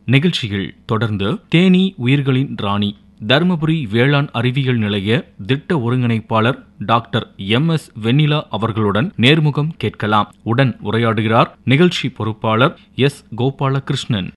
நிகழ்ச்சியில் தொடர்ந்து தேனி உயிர்களின் ராணி தருமபுரி வேளாண் அறிவியல் நிலைய திட்ட ஒருங்கிணைப்பாளர் டாக்டர் எம் எஸ் வெண்ணிலா அவர்களுடன் நேர்முகம் கேட்கலாம் உடன் உரையாடுகிறார் நிகழ்ச்சி பொறுப்பாளர் எஸ் கோபாலகிருஷ்ணன்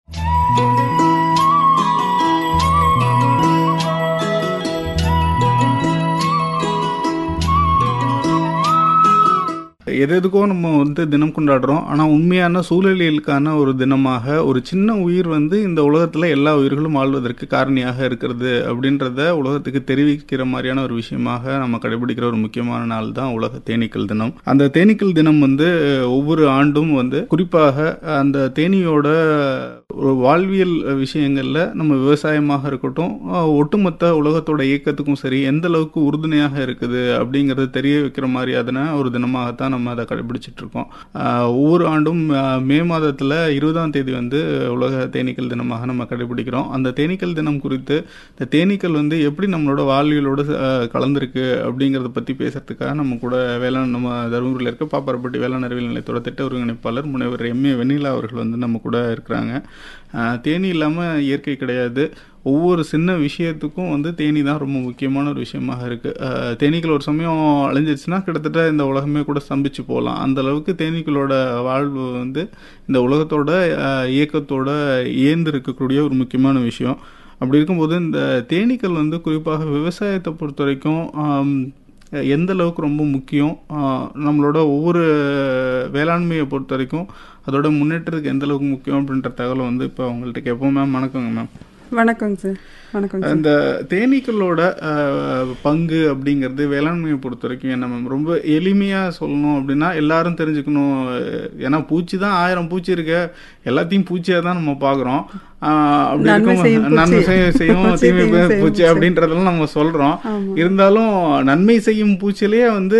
எது எதுக்கோ நம்ம வந்து தினம் கொண்டாடுறோம் ஆனால் உண்மையான சூழலியலுக்கான ஒரு தினமாக ஒரு சின்ன உயிர் வந்து இந்த உலகத்தில் எல்லா உயிர்களும் வாழ்வதற்கு காரணியாக இருக்கிறது அப்படின்றத உலகத்துக்கு தெரிவிக்கிற மாதிரியான ஒரு விஷயமாக நம்ம கடைபிடிக்கிற ஒரு முக்கியமான நாள் தான் உலக தேனீக்கள் தினம் அந்த தேனீக்கள் தினம் வந்து ஒவ்வொரு ஆண்டும் வந்து குறிப்பாக அந்த தேனியோட ஒரு வாழ்வியல் விஷயங்களில் நம்ம விவசாயமாக இருக்கட்டும் ஒட்டுமொத்த உலகத்தோட இயக்கத்துக்கும் சரி எந்த அளவுக்கு உறுதுணையாக இருக்குது அப்படிங்கிறது தெரிய வைக்கிற மாதிரியான ஒரு தினமாகத்தான் நம்ம அதை கடைபிடிச்சிட்டு இருக்கோம் ஒவ்வொரு ஆண்டும் மே மாதத்தில் இருபதாம் தேதி வந்து உலக தேனீக்கள் தினமாக நம்ம கடைபிடிக்கிறோம் அந்த தேனீக்கள் தினம் குறித்து இந்த தேனீக்கள் வந்து எப்படி நம்மளோட வாழ்வியலோடு கலந்துருக்கு அப்படிங்கிறத பற்றி பேசுறதுக்காக நம்ம கூட வேளாண் நம்ம தருமபுரியில் இருக்க பாப்பாரப்பட்டி வேளாண் அறிவியல் நிலையத்தோட திட்ட ஒருங்கிணைப்பாளர் முனைவர் எம் ஏ வெண்ணிலா அவர்கள் வந்து நம்ம கூட இருக்கிறாங்க தேனி இல்லாமல் இயற்கை கிடையாது ஒவ்வொரு சின்ன விஷயத்துக்கும் வந்து தேனி தான் ரொம்ப முக்கியமான ஒரு விஷயமாக இருக்குது தேனீக்கள் ஒரு சமயம் அழிஞ்சிருச்சுன்னா கிட்டத்தட்ட இந்த உலகமே கூட ஸ்தம்பிச்சு போகலாம் அந்த அளவுக்கு தேனீக்களோட வாழ்வு வந்து இந்த உலகத்தோட இயக்கத்தோட ஏந்து இருக்கக்கூடிய ஒரு முக்கியமான விஷயம் அப்படி இருக்கும்போது இந்த தேனீக்கள் வந்து குறிப்பாக விவசாயத்தை பொறுத்த வரைக்கும் எந்த அளவுக்கு ரொம்ப முக்கியம் நம்மளோட ஒவ்வொரு வேளாண்மையை பொறுத்த வரைக்கும் அதோட முன்னேற்றத்துக்கு எந்த அளவுக்கு முக்கியம் அப்படின்ற தகவலை வந்து இப்போ அவங்கள்ட்ட கேட்போம் மேம் வணக்கங்க மேம் வணக்கங்க சார் வணக்கம் இந்த தேனீக்களோட பங்கு அப்படிங்கிறது வேளாண்மையை பொறுத்த வரைக்கும் என்ன மேம் ரொம்ப எளிமையாக சொல்லணும் அப்படின்னா எல்லாரும் தெரிஞ்சுக்கணும் ஏன்னா பூச்சி தான் ஆயிரம் பூச்சி இருக்க எல்லாத்தையும் பூச்சியாக தான் நம்ம பார்க்குறோம் அப்படி இருக்கும் நன்மை செய்யும் தீமை பூச்சி அப்படின்றதெல்லாம் நம்ம சொல்றோம் இருந்தாலும் நன்மை செய்யும் பூச்சிலேயே வந்து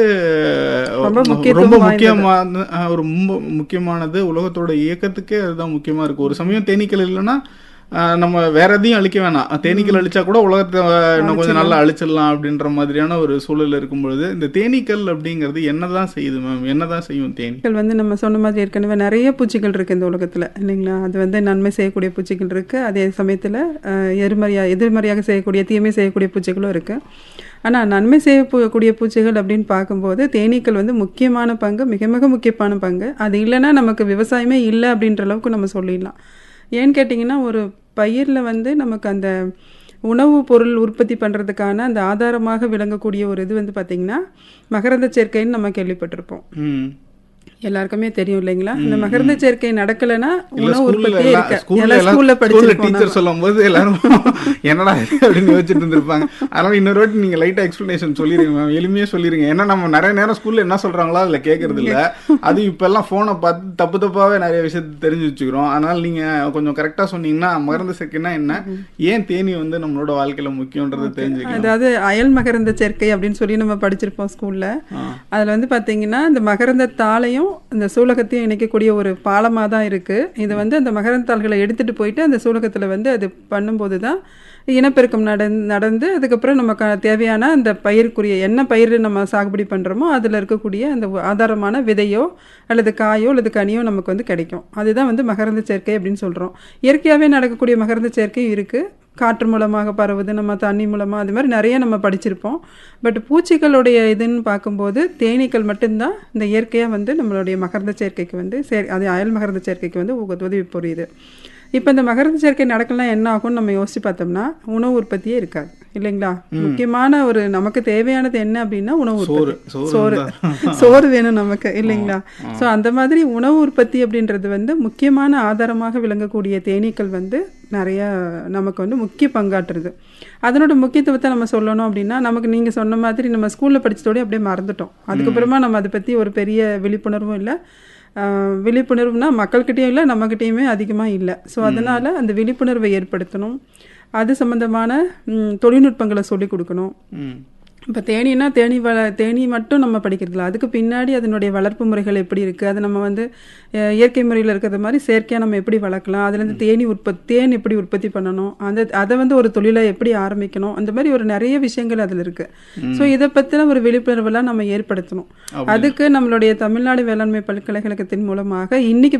ரொம்ப முக்கியமான ஒரு முக்கியமானது உலகத்தோட இயக்கத்துக்கே அதுதான் முக்கியமா இருக்கு ஒரு சமயம் தேனீக்கள் இல்லைன்னா நம்ம வேற எதையும் அழிக்க வேணாம் தேனீக்கள் அழிச்சா கூட உலகத்தை இன்னும் கொஞ்சம் நல்லா அழிச்சிடலாம் அப்படின்ற மாதிரியான ஒரு சூழல் இருக்கும் பொழுது இந்த தேனீக்கள் அப்படிங்கிறது என்னதான் செய்யுது மேம் என்னதான் செய்யும் தேனீக்கள் வந்து நம்ம சொன்ன மாதிரி ஏற்கனவே நிறைய பூச்சிகள் இருக்கு இந்த உலகத்துல இல்லைங்களா அது வந்து நன்மை செய்யக்கூடிய பூச்சிகள் இருக்கு அதே சமயத்துல எதிர்மறையா எதிர்மறையாக செய்யக்கூடிய தீமை செய்யக்கூடிய பூச்சிகளும் இருக்கு ஆனால் நன்மை செய்யக்கூடிய பூச்சிகள் அப்படின்னு பார்க்கும்போது தேனீக்கள் வந்து முக்கியமான பங்கு மிக மிக முக்கியமான பங்கு அது இல்லைன்னா நமக்கு விவசாயமே இல்லை அப்படின்ற அளவுக்கு நம்ம சொல்லிடலாம் ஏன்னு கேட்டிங்கன்னா ஒரு பயிரில் வந்து நமக்கு அந்த உணவு பொருள் உற்பத்தி பண்ணுறதுக்கான அந்த ஆதாரமாக விளங்கக்கூடிய ஒரு இது வந்து பார்த்திங்கன்னா மகரந்த சேர்க்கைன்னு நம்ம கேள்விப்பட்டிருப்போம் எல்லாருக்குமே தெரியும் இல்லைங்களா இந்த மகரந்த சேர்க்கை நடக்கலைன்னா உணவு உற்பத்தியே இருக்கு ஸ்கூல்ல டீச்சர் சொல்லும் போது எல்லாரும் என்னடா அப்படின்னு யோசிச்சுட்டு இருந்திருப்பாங்க அதனால இன்னொரு வாட்டி நீங்க லைட்டா எக்ஸ்பிளனேஷன் சொல்லிருங்க மேம் எளிமையா சொல்லிருங்க ஏன்னா நம்ம நிறைய நேரம் ஸ்கூல்ல என்ன சொல்றாங்களோ அதுல கேட்கறது இல்ல அது இப்ப எல்லாம் போனை பார்த்து தப்பு தப்பாவே நிறைய விஷயத்த தெரிஞ்சு வச்சுக்கிறோம் அதனால நீங்க கொஞ்சம் கரெக்டா சொன்னீங்கன்னா மகரந்த சேர்க்கைனா என்ன ஏன் தேனி வந்து நம்மளோட வாழ்க்கையில முக்கியன்றது தெரிஞ்சுக்கலாம் அதாவது அயல் மகரந்த சேர்க்கை அப்படின்னு சொல்லி நம்ம படிச்சிருப்போம் ஸ்கூல்ல அதுல வந்து பாத்தீங்கன்னா இந்த மகரந்த தாளையும் இந்த சூலகத்தையும் இணைக்கக்கூடிய ஒரு பாலமாக தான் இருக்குது இது வந்து அந்த மகரந்தாள்களை எடுத்துகிட்டு போயிட்டு அந்த சூலகத்தில் வந்து அது பண்ணும்போது தான் இனப்பெருக்கம் நடந் நடந்து அதுக்கப்புறம் நமக்கு தேவையான அந்த பயிருக்குரிய என்ன பயிர் நம்ம சாகுபடி பண்ணுறோமோ அதில் இருக்கக்கூடிய அந்த ஆதாரமான விதையோ அல்லது காயோ அல்லது கனியோ நமக்கு வந்து கிடைக்கும் அதுதான் வந்து மகரந்த சேர்க்கை அப்படின்னு சொல்கிறோம் இயற்கையாகவே நடக்கக்கூடிய மகரந்த சேர்க்கையும் இருக்குது காற்று மூலமாக பரவுது நம்ம தண்ணி மூலமாக அது மாதிரி நிறைய நம்ம படிச்சிருப்போம் பட் பூச்சிகளுடைய இதுன்னு பார்க்கும்போது தேனீக்கள் மட்டும்தான் இந்த இயற்கையாக வந்து நம்மளுடைய மகரந்த சேர்க்கைக்கு வந்து சே அது அயல் மகரந்த சேர்க்கைக்கு வந்து உதவி புரியுது இப்போ இந்த மகரந்த சேர்க்கை நடக்கலாம் என்ன ஆகும்னு நம்ம யோசிச்சு பார்த்தோம்னா உணவு உற்பத்தியே இருக்காது இல்லைங்களா முக்கியமான ஒரு நமக்கு தேவையானது என்ன அப்படின்னா உணவு உற்பத்தி சோறு சோறு வேணும் நமக்கு இல்லைங்களா ஸோ அந்த மாதிரி உணவு உற்பத்தி அப்படின்றது வந்து முக்கியமான ஆதாரமாக விளங்கக்கூடிய தேனீக்கள் வந்து நிறைய நமக்கு வந்து முக்கிய பங்காற்றுது அதனோட முக்கியத்துவத்தை நம்ம சொல்லணும் அப்படின்னா நமக்கு நீங்கள் சொன்ன மாதிரி நம்ம ஸ்கூலில் படித்ததோடய அப்படியே மறந்துட்டோம் அதுக்கப்புறமா நம்ம அதை பற்றி ஒரு பெரிய விழிப்புணர்வும் இல்லை விழிப்புணர்வுனா மக்கள்கிட்டயும் இல்லை நம்மக்கிட்டேயுமே அதிகமாக இல்லை ஸோ அதனால் அந்த விழிப்புணர்வை ஏற்படுத்தணும் அது சம்மந்தமான தொழில்நுட்பங்களை சொல்லிக் கொடுக்கணும் இப்போ தேனீனா தேனி வள தேனி மட்டும் நம்ம படிக்கிறதில்ல அதுக்கு பின்னாடி அதனுடைய வளர்ப்பு முறைகள் எப்படி இருக்குது அது நம்ம வந்து அஹ், இயற்கை முறையில் இருக்கிறது மாதிரி செயற்கையாக நம்ம எப்படி வளர்க்கலாம் அதுலேருந்து தேனி உற்பத்தி தேன் எப்படி உற்பத்தி பண்ணணும் அந்த அதை வந்து ஒரு தொழிலை எப்படி ஆரம்பிக்கணும் அந்த மாதிரி ஒரு நிறைய விஷயங்கள் அதில் இருக்குது ஸோ இதை பற்றின ஒரு விழிப்புணர்வெல்லாம் நம்ம ஏற்படுத்தணும் அதுக்கு நம்மளுடைய தமிழ்நாடு வேளாண்மை பல்கலைக்கழகத்தின் மூலமாக இன்னைக்கு